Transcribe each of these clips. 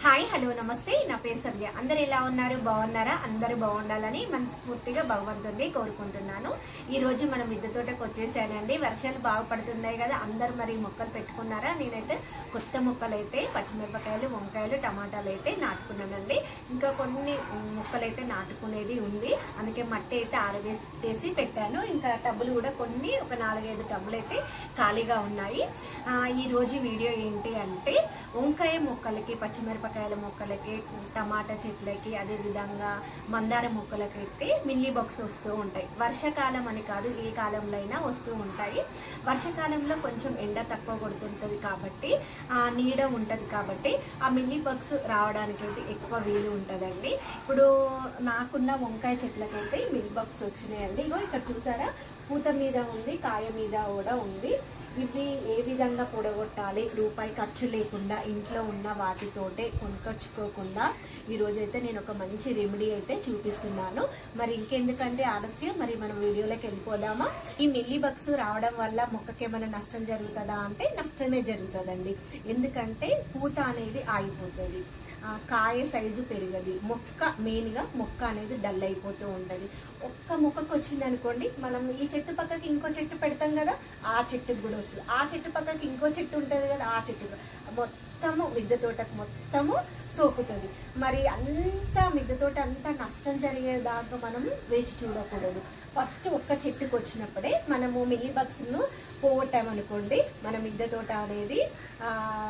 hi hello నమస్తే నా పేరు సంధ్య అందరు ఎలా ఉన్నారు బాగున్నారా అందరూ బాగుండాలని మనస్ఫూర్తిగా భగవంతుడిని కోరుకుంటున్నాను ఈ రోజు మనం మిద్దె తోటకు వచ్చేసానండి వర్షాలు బాగా పడుతున్నాయి కదా అందరు మరి మొక్కలు పెట్టుకున్నారా నేనైతే కొత్త మొక్కలు అయితే పచ్చిమిరపకాయలు వంకాయలు టమాటాలు అయితే నాటుకున్నానండి ఇంకా కొన్ని మొక్కలు అయితే నాటుకునేది ఉంది అందుకే మట్టి అయితే ఆరవేసి పెట్టాను ఇంకా టబ్బులు కూడా కొన్ని ఒక నాలుగైదు టబ్బులు అయితే ఖాళీగా ఉన్నాయి ఆ, ఈ రోజు వీడియో ఏంటి అంటే వంకాయ మొక్కలకి పచ్చిమిరపకాయల మొక్కలకి టమాటా చెట్లకి అదే విధంగా మందార మొక్కలకి అయితే మిల్లీ బాక్స్ వస్తూ ఉంటాయి వర్షాకాలం అని కాదు ఏ కాలంలో అయినా వస్తూ ఉంటాయి వర్షాకాలంలో కొంచెం ఎండ తక్కువ కొడుతుంటుంది కాబట్టి ఆ నీడ ఉంటది కాబట్టి ఆ మిల్లీ బాక్స్ రావడానికి అయితే ఎక్కువ వీలు ఉంటుందండి ఇప్పుడు నాకున్న వంకాయ చెట్లకైతే మిల్లీ బాక్స్ వచ్చినాయండి ఇగో ఇక్కడ చూసారా పూత మీద ఉంది కాయ మీద కూడా ఉంది ఇవి ఏ విధంగా పొడగొట్టాలి రూపాయి ఖర్చు లేకుండా ఇంట్లో ఉన్న వాటితోటే కొనుకొచ్చుకోకుండా ఈరోజైతే నేను ఒక మంచి రెమెడీ అయితే చూపిస్తున్నాను మరి ఇంకెందుకంటే ఆలస్యం మరి మనం వీడియోలోకి వెళ్ళిపోదామా ఈ మిల్లీ బగ్స్ రావడం వల్ల మొక్కకి ఏమైనా నష్టం జరుగుతుందా అంటే నష్టమే జరుగుతుందండి ఎందుకంటే పూత అనేది ఆగిపోతుంది ఆ కాయ సైజు పెరగది మొక్క మెయిన్గా మొక్క అనేది డల్ అయిపోతూ ఉంటుంది ఒక్క మొక్కకు వచ్చింది అనుకోండి మనం ఈ చెట్టు పక్కకి ఇంకో చెట్టు పెడతాం కదా ఆ చెట్టుకు కూడా వస్తుంది ఆ చెట్టు పక్కకి ఇంకో చెట్టు ఉంటుంది కదా ఆ చెట్టు మొత్తము మిద్దె తోటకు మొత్తము సోకుతుంది మరి అంత మిద్దె తోట అంతా నష్టం జరిగేదాకా మనం వేచి చూడకూడదు ఫస్ట్ ఒక్క చెట్టుకు వచ్చినప్పుడే మనము మిల్లీ బగ్స్ను పోగొట్టామనుకోండి మన మిద్దె తోట అనేది ఆ,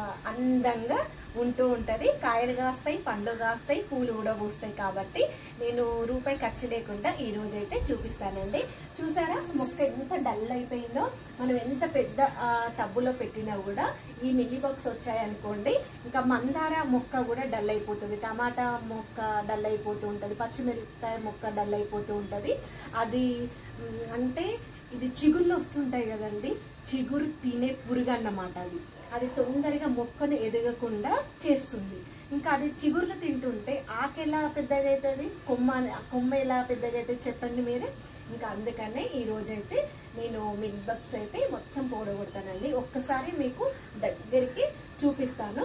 అందంగా ఉంటూ ఉంటది కాయలు కాస్తాయి పండ్లు కాస్తాయి పూలు కూడా పూస్తాయి కాబట్టి నేను రూపాయి ఖర్చు లేకుండా ఈ రోజు అయితే చూపిస్తానండి చూసారా మొక్క ఎంత డల్ అయిపోయిందో మనం ఎంత పెద్ద ఆ, టబ్బులో పెట్టినా కూడా ఈ మిల్లీ బాక్స్ వచ్చాయనుకోండి ఇంకా మందార మొక్క కూడా డల్ అయిపోతుంది టమాటా మొక్క డల్ అయిపోతూ ఉంటుంది పచ్చిమిరపకాయ మొక్క డల్ అయిపోతూ ఉంటుంది అది ఉమ్, అంటే ఇది చిగుర్లు వస్తుంటాయి కదండి చిగురు తినే పురుగు అన్నమాట అది అది తొందరగా మొక్కను ఎదగకుండా చేస్తుంది ఇంకా అది చిగుర్లు తింటుంటే ఆకు ఎలా పెద్దగా అవుతుంది కొమ్మ ఆ కొమ్మ ఎలా పెద్దగా అవుతుంది చెప్పండి మీరే ఇంకా అందుకనే ఈ రోజైతే నేను మిల్క్ బగ్స్ అయితే మొత్తం పోడగొడతానండి ఒక్కసారి మీకు దగ్గరికి చూపిస్తాను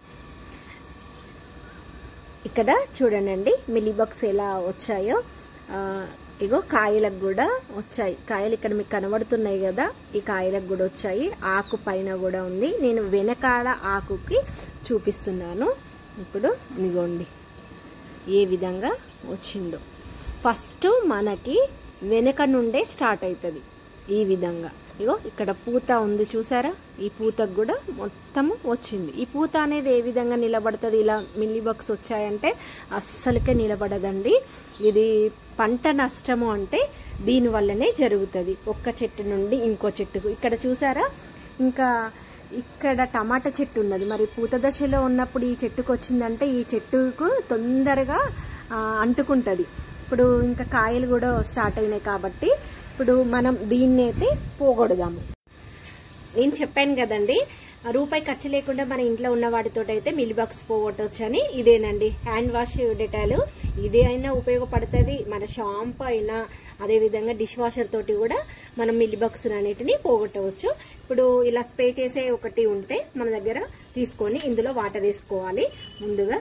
ఇక్కడ చూడండి మిల్లీ బాక్స్ ఎలా వచ్చాయో ఆ, ఇగో కాయలకు కూడా వచ్చాయి కాయలు ఇక్కడ మీకు కనబడుతున్నాయి కదా ఈ కాయలకు కూడా వచ్చాయి ఆకు పైన కూడా ఉంది నేను వెనకాల ఆకుకి చూపిస్తున్నాను ఇప్పుడు ఇదిగోండి ఏ విధంగా వచ్చిందో ఫస్ట్ మనకి వెనక నుండే స్టార్ట్ అవుతుంది ఈ విధంగా ఇగో ఇక్కడ పూత ఉంది చూసారా ఈ పూతకు కూడా మొత్తము వచ్చింది ఈ పూత అనేది ఏ విధంగా నిలబడుతుంది ఇలా మిల్లీ బాక్స్ వచ్చాయంటే అస్సలకే నిలబడదండి ఇది పంట నష్టము అంటే దీని వల్లనే జరుగుతుంది ఒక్క చెట్టు నుండి ఇంకో చెట్టుకు ఇక్కడ చూసారా ఇంకా ఇక్కడ టమాటా చెట్టు ఉన్నది మరి పూత దశలో ఉన్నప్పుడు ఈ చెట్టుకు వచ్చిందంటే ఈ చెట్టుకు తొందరగా ఆ, అంటుకుంటది ఇప్పుడు ఇంకా కాయలు కూడా స్టార్ట్ అయినాయి కాబట్టి ఇప్పుడు మనం దీన్ని అయితే పోగొడదాము నేను చెప్పాను కదండి రూపాయి ఖర్చు లేకుండా మన ఇంట్లో ఉన్న వాటితో అయితే మిల్ బాక్స్ పోగొట్టవచ్చు అని ఇదేనండి హ్యాండ్ వాష్ డెటాల్ ఇదే అయినా ఉపయోగపడుతుంది మన షాంపూ అయినా అదే విధంగా డిష్ వాషర్ తోటి కూడా మనం మిల్ బాక్స్ అనేటిని పోగొట్టవచ్చు ఇప్పుడు ఇలా స్ప్రే చేసే ఒకటి ఉంటే మన దగ్గర తీసుకొని ఇందులో వాటర్ వేసుకోవాలి ముందుగా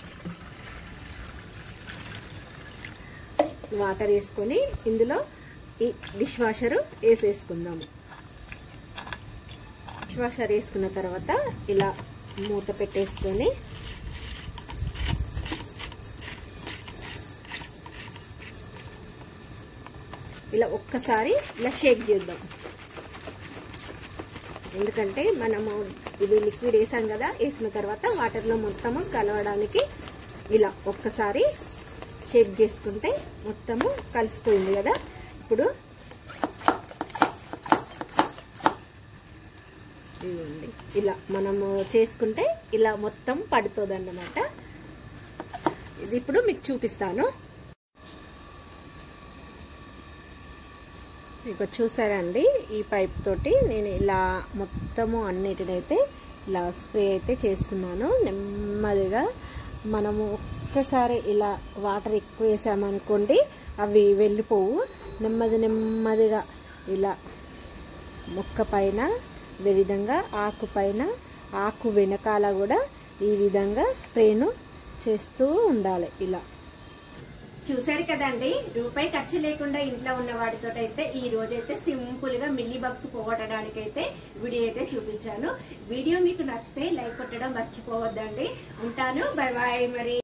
వాటర్ వేసుకొని ఇందులో ఈ డిష్ వాషర్ వేసేసుకుందాము డిష్ వాషర్ వేసుకున్న తర్వాత ఇలా మూత పెట్టేసుకొని ఇలా ఒక్కసారి ఇలా షేక్ చేద్దాం ఎందుకంటే మనము ఇది లిక్విడ్ వేసాం కదా వేసిన తర్వాత వాటర్లో మొత్తము కలవడానికి ఇలా ఒక్కసారి షేక్ చేసుకుంటే మొత్తము కలిసిపోయింది కదా ఇప్పుడు ఇదిగోండి ఇలా మనము చేసుకుంటే ఇలా మొత్తం పడుతుంది అన్నమాట ఇది ఇప్పుడు మీకు చూపిస్తాను ఇక చూసారండి ఈ పైప్ తోటి నేను ఇలా మొత్తము అన్నిటినైతే ఇలా స్ప్రే అయితే చేస్తున్నాను నెమ్మదిగా మనము ఒక్కసారి ఇలా వాటర్ ఎక్కువ వేసామనుకోండి అవి వెళ్ళిపోవు నెమ్మది నెమ్మదిగా ఇలా మొక్క పైన అదేవిధంగా ఆకు పైన ఆకు వెనకాల కూడా ఈ విధంగా స్ప్రేను చేస్తూ ఉండాలి ఇలా చూసారు కదండి రూపాయి ఖర్చు లేకుండా ఇంట్లో ఉన్న వాటితో అయితే ఈ రోజైతే సింపుల్ గా మిల్లీ బగ్స్ పోగొట్టడానికి అయితే వీడియో అయితే చూపించాను వీడియో మీకు నచ్చితే లైక్ కొట్టడం మర్చిపోవద్దండి ఉంటాను బై బాయ్ మరి